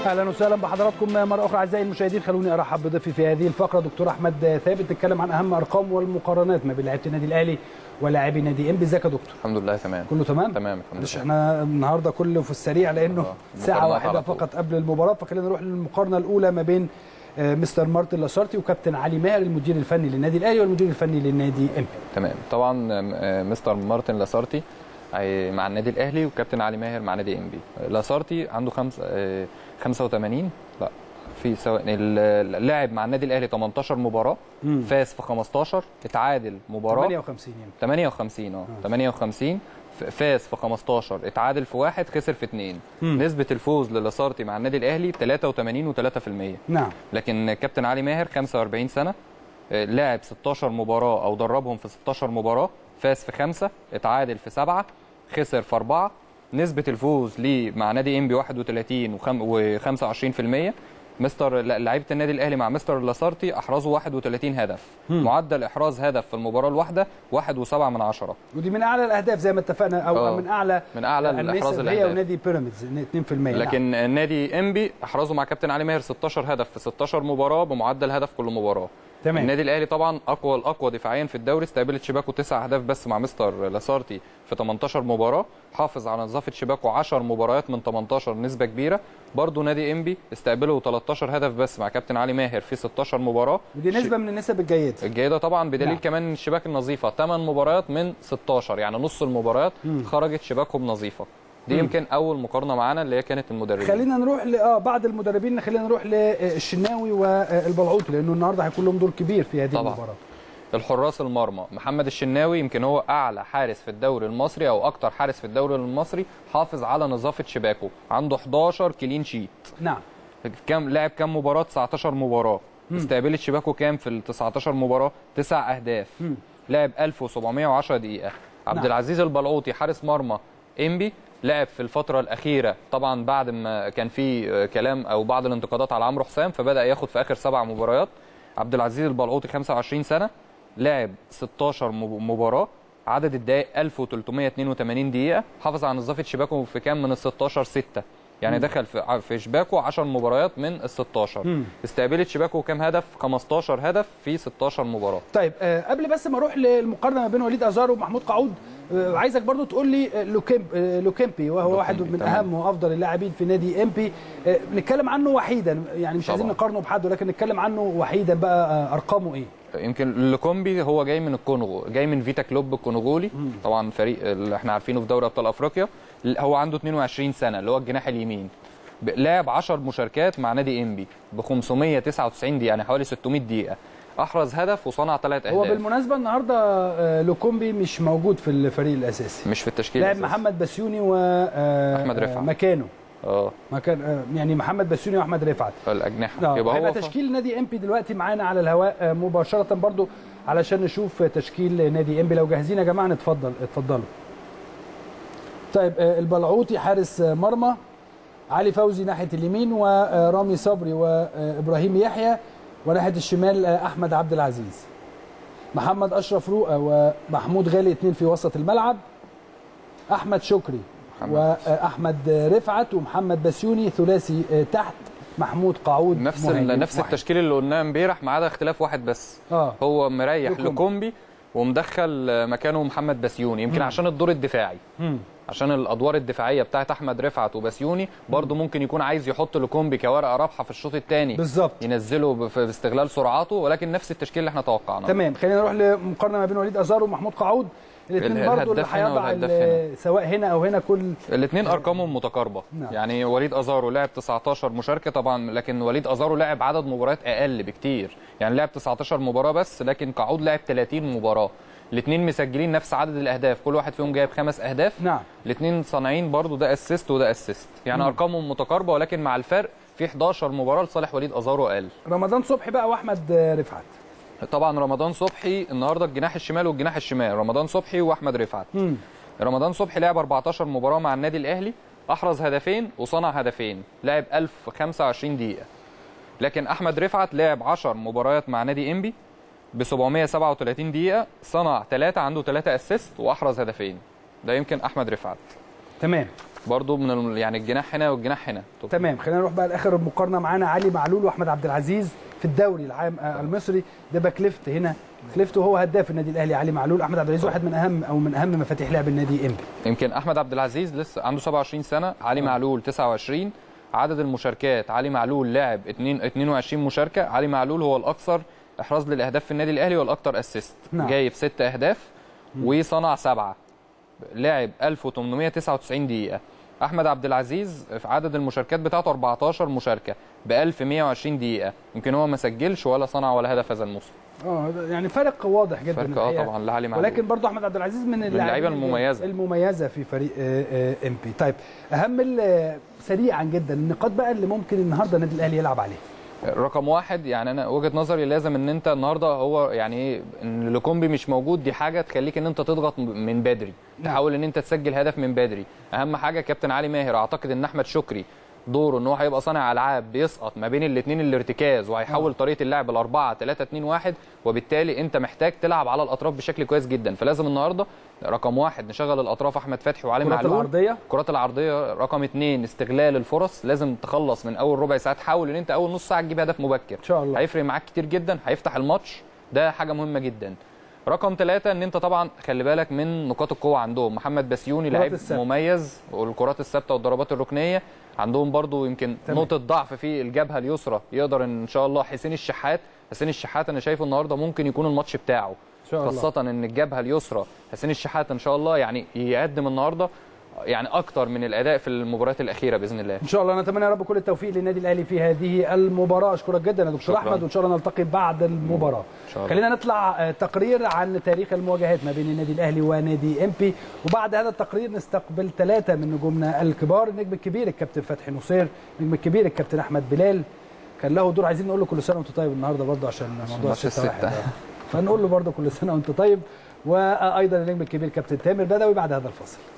اهلا وسهلا بحضراتكم مره اخرى اعزائي المشاهدين خلوني ارحب بضيفي في هذه الفقره دكتور احمد ثابت نتكلم عن اهم ارقام والمقارنات ما بين لعيبه النادي الاهلي ولاعبي نادي انبي ازيك يا دكتور الحمد لله تمام كله تمام تمام الحمد معلش لله احنا النهارده كله في السريع لانه آه، ساعه مقارنات واحده على طول. فقط قبل المباراه فخلينا نروح للمقارنه الاولى ما بين آه، مستر مارتن لاسارتي وكابتن علي ماهر المدير الفني للنادي الاهلي والمدير الفني للنادي انبي تمام طبعا آه، مستر مارتن لاسارتي آه، مع النادي الاهلي وكابتن علي ماهر مع نادي انبي لاسارتي عنده خمس آه، 85 لا في سواء اللاعب مع النادي الاهلي 18 مباراه مم. فاز في 15 اتعادل مباراه 58 يعني 58 اه 58 ف- فاز في 15 اتعادل في واحد خسر في اثنين مم. نسبه الفوز للاسارتي مع النادي الاهلي 83 و3% نعم لكن كابتن علي ماهر 45 سنه آه، لعب 16 مباراه او دربهم في 16 مباراه فاز في خمسه اتعادل في سبعه خسر في اربعه نسبه الفوز ليه مع نادي انبي 31 و25% مستر لا، لعيبه النادي الاهلي مع مستر لاسارتي احرزوا 31 هدف مم. معدل احراز هدف في المباراه الواحده 1.7 من عشرة ودي من اعلى الاهداف زي ما اتفقنا او آه. من اعلى من اعلى الاحراز النسب هي الاهداف ونادي بيراميدز 2% نعم. لكن نادي انبي احرزوا مع كابتن علي ماهر 16 هدف في 16 مباراه بمعدل هدف كل مباراه تمام النادي الاهلي طبعا اقوى الاقوى دفاعيا في الدوري استقبلت شباكه تسع اهداف بس مع مستر لاسارتي في 18 مباراه حافظ على نظافه شباكه 10 مباريات من 18 نسبه كبيره برضه نادي انبي استقبله 13 هدف بس مع كابتن علي ماهر في 16 مباراه ودي نسبه من النسب الجيده الجيده طبعا بدليل نعم. نعم. كمان إن الشباك النظيفه 8 مباريات من 16 يعني نص المباريات مم. خرجت شباكهم نظيفه دي مم. يمكن اول مقارنه معانا اللي هي كانت المدربين خلينا نروح ل اه بعد المدربين خلينا نروح للشناوي والبلعوطي لانه النهارده هيكون لهم دور كبير في هذه طبعاً. المباراه الحراس المرمى محمد الشناوي يمكن هو اعلى حارس في الدوري المصري او اكتر حارس في الدوري المصري حافظ على نظافه شباكه عنده 11 كلين شيت نعم كام لعب كام مباراه 19 مباراه مم. استقبلت شباكه كام في ال 19 مباراه تسع اهداف مم. لعب 1710 دقيقه عبد نعم. العزيز البلعوطي حارس مرمى انبي لعب في الفترة الأخيرة طبعا بعد ما كان في آه، كلام أو بعض الانتقادات على عمرو حسام فبدأ ياخد في آخر سبع مباريات عبد العزيز البلعوطي 25 سنة لعب 16 مب- مباراة عدد الدقائق 1382 دقيقة حافظ على نظافة شباكه في كام من ال 16 6 يعني مم. دخل في ع- في شباكه 10 مباريات من ال 16 مم. استقبلت شباكه كام هدف 15 هدف في 16 مباراة طيب آه قبل بس ما اروح للمقارنه ما بين وليد ازار ومحمود قعود آه عايزك برضو تقول لي آه، لوكيمب آه لوكيمبي وهو لوكيمبي، واحد من تمام. اهم وافضل اللاعبين في نادي امبي آه نتكلم عنه وحيدا يعني مش عايزين طبعاً. نقارنه بحد ولكن نتكلم عنه وحيدا بقى آه ارقامه ايه يمكن لوكومبي هو جاي من الكونغو جاي من فيتا كلوب الكونغولي مم. طبعا فريق اللي احنا عارفينه في دوري ابطال افريقيا هو عنده 22 سنه اللي هو الجناح اليمين ب- لعب 10 مشاركات مع نادي انبي ب 599 دقيقه يعني حوالي 600 دقيقه احرز هدف وصنع ثلاث هو اهداف بالمناسبه النهارده آه لوكومبي مش موجود في الفريق الاساسي مش في التشكيل لاعب الأساسي. محمد بسيوني و آه، أحمد آه، رفعت. مكانه اه مكان آه، يعني محمد بسيوني واحمد رفعت الاجنحه اه يبقى هيبقى هو ف- تشكيل نادي امبي دلوقتي معانا على الهواء آه، مباشره برضو علشان نشوف تشكيل نادي امبي لو جاهزين يا جماعه نتفضل اتفضلوا طيب آه، البلعوطي حارس آه، مرمى علي فوزي ناحيه اليمين ورامي صبري وابراهيم يحيى وناحيه الشمال آه، احمد عبد العزيز محمد اشرف رؤى ومحمود غالي اثنين في وسط الملعب احمد شكري محمد. واحمد رفعت ومحمد بسيوني ثلاثي آه، تحت محمود قعود نفس مهاجم ال- نفس واحد. التشكيل اللي قلناه امبارح ما عدا اختلاف واحد بس اه هو مريح لوكومبي. لوكومبي ومدخل مكانه محمد بسيوني يمكن مم. عشان الدور الدفاعي مم. عشان الادوار الدفاعيه بتاعت احمد رفعت وبسيوني برضه ممكن يكون عايز يحط لوكومبي كورقه رابحه في الشوط الثاني بالظبط ينزله ب- في باستغلال سرعاته ولكن نفس التشكيل اللي احنا توقعناه تمام خلينا نروح لمقارنه ما بين وليد ازار ومحمود قعود الاثنين ال- برضو اللي الهداف هنا هيضع والهداف ال- سواء هنا او هنا كل الاثنين ارقامهم متقاربه نعم. يعني وليد ازارو لعب 19 مشاركه طبعا لكن وليد ازارو لعب عدد مباريات اقل بكتير يعني لعب 19 مباراه بس لكن قعود لعب 30 مباراه الاثنين مسجلين نفس عدد الاهداف كل واحد فيهم جايب خمس اهداف نعم الاثنين صانعين برضو ده اسيست وده اسيست يعني مم. ارقامهم متقاربه ولكن مع الفرق في 11 مباراه لصالح وليد ازارو اقل رمضان صبحي بقى واحمد آه، رفعت طبعا رمضان صبحي النهارده الجناح الشمال والجناح الشمال رمضان صبحي واحمد رفعت مم. رمضان صبحي لعب 14 مباراه مع النادي الاهلي احرز هدفين وصنع هدفين لعب 1025 دقيقه لكن احمد رفعت لعب 10 مباريات مع نادي انبي ب 737 دقيقه صنع ثلاثه عنده ثلاثه اسيست واحرز هدفين ده يمكن احمد رفعت تمام برضو من ال- يعني الجناح هنا والجناح هنا تمام خلينا نروح بقى لاخر المقارنه معانا علي معلول واحمد عبد العزيز في الدوري العام آه، المصري ده باك ليفت هنا ليفت وهو هداف النادي الاهلي علي معلول احمد عبد العزيز واحد من اهم او من اهم مفاتيح لعب النادي انبي يمكن احمد عبد العزيز لسه عنده 27 سنه علي معلول 29 عدد المشاركات علي معلول لعب 2 22 مشاركه علي معلول هو الاكثر احراز للاهداف في النادي الاهلي والاكثر اسيست نعم. جايب 6 اهداف وصنع سبعه لعب 1899 دقيقه احمد عبد العزيز في عدد المشاركات بتاعته 14 مشاركه ب 1120 دقيقه يمكن هو ما سجلش ولا صنع ولا هدف هذا الموسم اه ده يعني فرق واضح جدا فرق اه الحقيقة. طبعا لعلي معلول ولكن برضه احمد عبد العزيز من اللعيبة المميزة. المميزه في فريق ام بي طيب اهم ال- سريعا جدا النقاط بقى اللي ممكن النهارده النادي الاهلي يلعب عليها رقم واحد يعني انا وجهه نظري لازم ان انت النهارده هو يعني ايه ان لوكومبي مش موجود دي حاجه تخليك ان انت تضغط من بدري تحاول ان انت تسجل هدف من بدري اهم حاجه كابتن علي ماهر اعتقد ان احمد شكري دوره ان هو هيبقى صانع العاب بيسقط ما بين الاثنين الارتكاز وهيحول طريقه اللعب الاربعه 3 2 1 وبالتالي انت محتاج تلعب على الاطراف بشكل كويس جدا فلازم النهارده رقم واحد نشغل الاطراف احمد فتحي وعلي الكرات معلول العرضيه الكرات العرضيه رقم اثنين استغلال الفرص لازم تخلص من اول ربع ساعه تحاول ان انت اول نص ساعه تجيب هدف مبكر ان شاء الله هيفرق معاك كتير جدا هيفتح الماتش ده حاجه مهمه جدا رقم ثلاثة ان انت طبعا خلي بالك من نقاط القوه عندهم محمد بسيوني الكرات لعيب الثابتة. مميز والكرات الثابته والضربات الركنيه عندهم برضو يمكن تمام. نقطه ضعف في الجبهه اليسرى يقدر ان شاء الله حسين الشحات حسين الشحات انا شايفه النهارده ممكن يكون الماتش بتاعه ان شاء الله خاصه ان الجبهه اليسرى حسين الشحات ان شاء الله يعني يقدم النهارده يعني اكتر من الاداء في المباريات الاخيره باذن الله ان شاء الله نتمنى يا رب كل التوفيق للنادي الاهلي في هذه المباراه اشكرك جدا يا دكتور شكراً. احمد وان شاء الله نلتقي بعد المباراه ان شاء الله خلينا نطلع آه، تقرير عن تاريخ المواجهات ما بين النادي الاهلي ونادي امبي وبعد هذا التقرير نستقبل ثلاثه من نجومنا الكبار النجم الكبير الكابتن فتحي نصير النجم الكبير الكابتن احمد بلال كان له دور عايزين نقول له كل سنه وانت طيب النهارده برضه عشان موضوع ماتش الستة واحد الستة. ده. فنقول له برضه كل سنه وانت طيب وايضا النجم الكبير كابتن تامر بدوي بعد هذا الفاصل